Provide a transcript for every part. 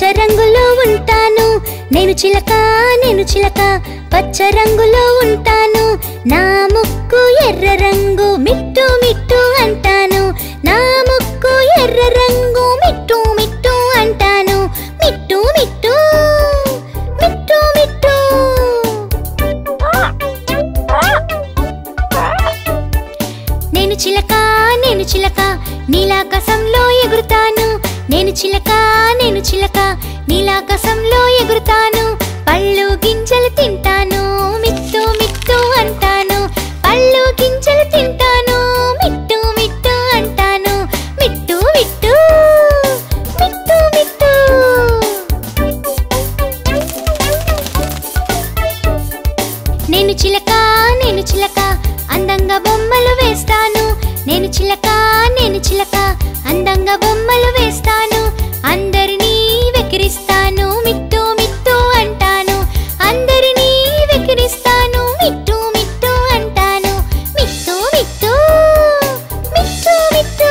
రంగులో ఉంటాను నేను చిలక నేను చిలక పచ్చ రంగులో ఉంటాను నా ముక్కు ఎర్ర రంగు మిట్టు మిట్టు అంటాను నా ముక్కు ఎర్ర రంగు మిట్టు మిట్టు అంటాను మిట్టు మిట్టు మిట్టు మిట్టు నేను చిలక నేను చిలక నీలాకాశంలో ఎగురుతాను నేను చిలక నేను చిలక నీలాకాశంలో ఎగురుతాను పళ్ళు గింజలు తింటాను మిట్టు మిట్టు అంటాను పళ్ళు గింజలు తింటాను మిట్టు మిట్టు అంటాను మిట్టు మిట్టు మిట్టు మిట్టు నేను చిలక నేను చిలక అందంగా బొమ్మలు వేస్తాను నేను చిలక నేను చిలక అందంగా బొమ్మలు వేస్తాను అందరినీ వెకిరిస్తాను మిట్టు మిట్టు అంటాను అందరినీ వెకిరిస్తాను మిట్టు మిట్టు అంటాను మిట్టు మిట్టు మిట్టు మిట్టు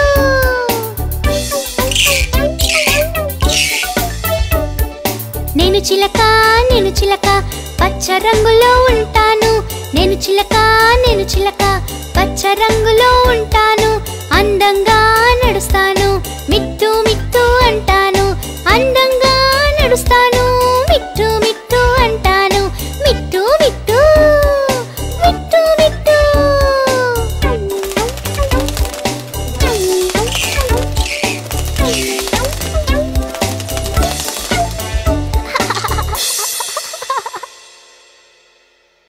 నేను చిలక నేను చిలక పచ్చ రంగులో ఉంటాను నేను చిలక నేను చిలక పచ్చ రంగులో ఉంటాను అందంగా నడుస్తాను